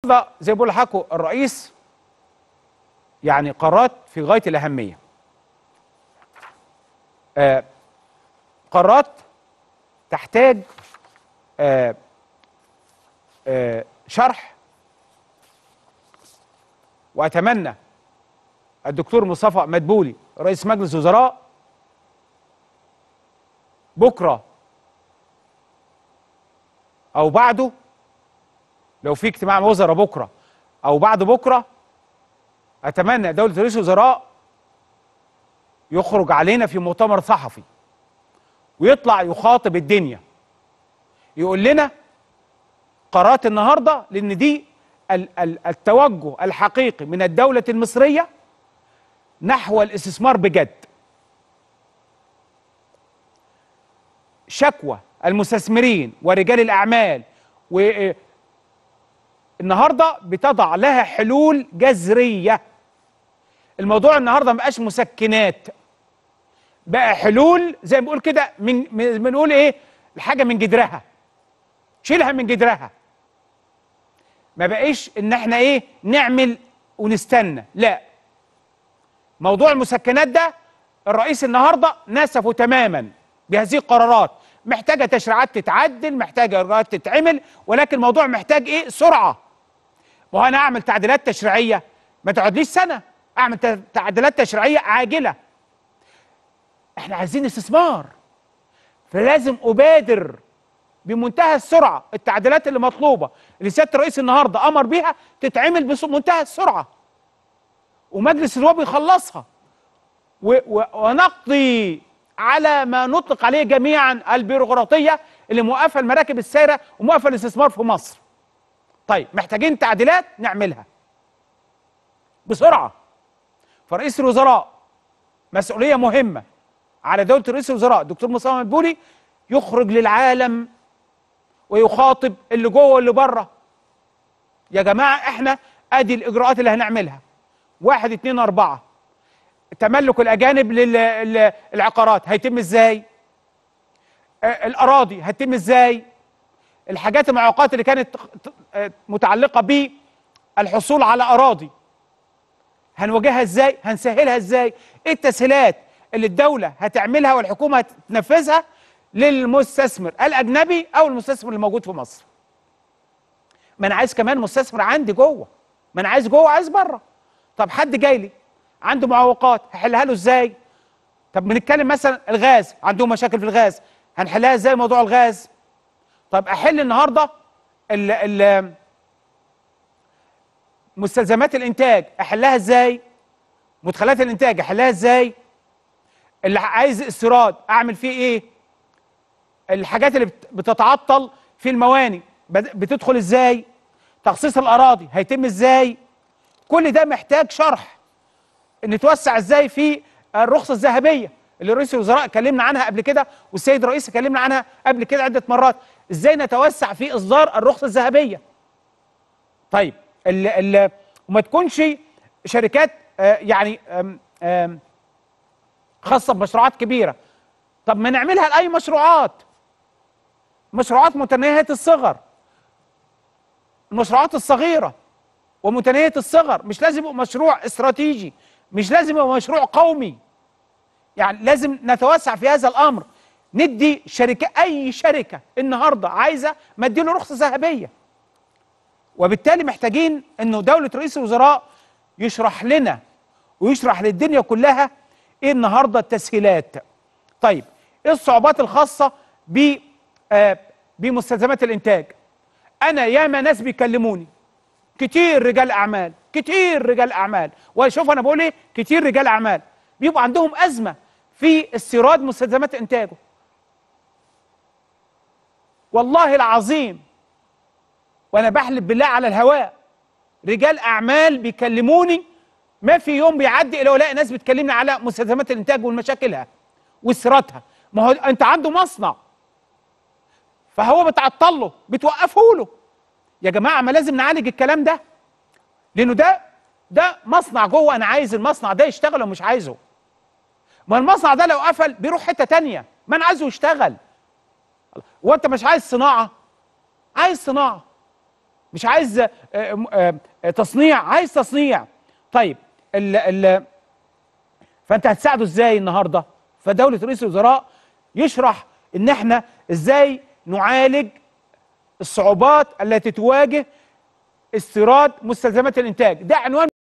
النهارده زي ما بقول لحضراتكم الرئيس يعني قرارات في غايه الاهميه. آه قرارات تحتاج آه آه شرح واتمنى الدكتور مصطفى مدبولي رئيس مجلس وزراء بكره او بعده لو في اجتماع وزراء بكره او بعد بكره اتمنى دوله رئيس الوزراء يخرج علينا في مؤتمر صحفي ويطلع يخاطب الدنيا يقول لنا قرارات النهارده لان دي ال- ال- التوجه الحقيقي من الدوله المصريه نحو الاستثمار بجد شكوى المستثمرين ورجال الاعمال و النهارده بتضع لها حلول جذريه الموضوع النهارده ما بقاش مسكنات بقى حلول زي ما بنقول كده من من- بنقول ايه الحاجه من جدرها شيلها من جدرها ما بقيش ان احنا ايه نعمل ونستنى لا موضوع المسكنات ده الرئيس النهارده نسفه تماما بهذه القرارات محتاجه تشريعات تتعدل محتاجه اجراءات تتعمل ولكن الموضوع محتاج ايه سرعه ما هو انا اعمل تعديلات تشريعيه ما تقعدليش سنه اعمل ت- تعديلات تشريعيه عاجله احنا عايزين استثمار فلازم ابادر بمنتهى السرعه التعديلات اللي مطلوبه اللي سياده الرئيس النهارده امر بيها تتعمل بمنتهى السرعه ومجلس النواب يخلصها و- و- ونقضي على ما نطلق عليه جميعا البيروقراطيه اللي موقفه المراكب السايره وموقفه الاستثمار في مصر. طيب محتاجين تعديلات نعملها بسرعه. فرئيس الوزراء مسؤوليه مهمه على دوله رئيس الوزراء دكتور مصطفى مدبولي يخرج للعالم ويخاطب اللي جوه واللي بره. يا جماعه احنا ادي الاجراءات اللي هنعملها. واحد اتنين اربعه تملك الاجانب للعقارات هيتم ازاي آه، الاراضي هتتم ازاي الحاجات المعوقات اللي كانت آه، متعلقه بالحصول على اراضي هنواجهها ازاي هنسهلها ازاي ايه التسهيلات اللي الدوله هتعملها والحكومه هتنفذها للمستثمر الاجنبي او المستثمر اللي موجود في مصر ما انا عايز كمان مستثمر عندي جوه ما انا عايز جوه عايز بره طب حد جاي لي عنده معوقات هحلها له ازاي طب بنتكلم مثلا الغاز عندهم مشاكل في الغاز هنحلها ازاي موضوع الغاز طب احل النهارده ال ال مستلزمات الانتاج احلها ازاي مدخلات الانتاج احلها ازاي اللي عايز استيراد اعمل فيه ايه الحاجات اللي بت- بتتعطل في المواني بد- بتدخل ازاي تخصيص الاراضي هيتم ازاي كل ده محتاج شرح نتوسع ازاي في الرخصه الذهبيه اللي رئيس الوزراء كلمنا عنها قبل كده والسيد رئيس كلمنا عنها قبل كده عده مرات ازاي نتوسع في اصدار الرخصه الذهبيه طيب ال ال وما تكونش شركات آه، يعني آم، آم، خاصه بمشروعات كبيره طب ما نعملها لاي مشروعات مشروعات متناهيه الصغر المشروعات الصغيره ومتناهيه الصغر مش لازم يبقى مشروع استراتيجي مش لازم يبقى مشروع قومي يعني لازم نتوسع في هذا الامر ندي شركه اي شركه النهارده عايزه ما اديله رخصه ذهبيه وبالتالي محتاجين انه دوله رئيس الوزراء يشرح لنا ويشرح للدنيا كلها ايه النهارده التسهيلات طيب ايه الصعوبات الخاصه ب آه، بمستلزمات الانتاج انا ياما ناس بيكلموني كتير رجال اعمال كتير رجال اعمال وشوف انا بقول ايه كتير رجال اعمال بيبقى عندهم ازمه في استيراد مستلزمات انتاجه والله العظيم وانا بحلف بالله على الهواء رجال اعمال بيكلموني ما في يوم بيعدي الا ولاقي ناس بتكلمني على مستلزمات الانتاج ومشاكلها واستيرادها ما هو انت عنده مصنع فهو بتعطل له بتوقفه له يا جماعه ما لازم نعالج الكلام ده لانه ده ده مصنع جوه انا عايز المصنع ده يشتغل ومش عايزه ما المصنع ده لو قفل بيروح حته تانية ما انا عايزه يشتغل وانت مش عايز صناعه عايز صناعه مش عايز آه، آه، آه، تصنيع عايز تصنيع طيب ال ال فانت هتساعده ازاي النهارده فدوله رئيس الوزراء يشرح ان احنا ازاي نعالج الصعوبات التي تواجه استيراد مستلزمات الانتاج ده عنوان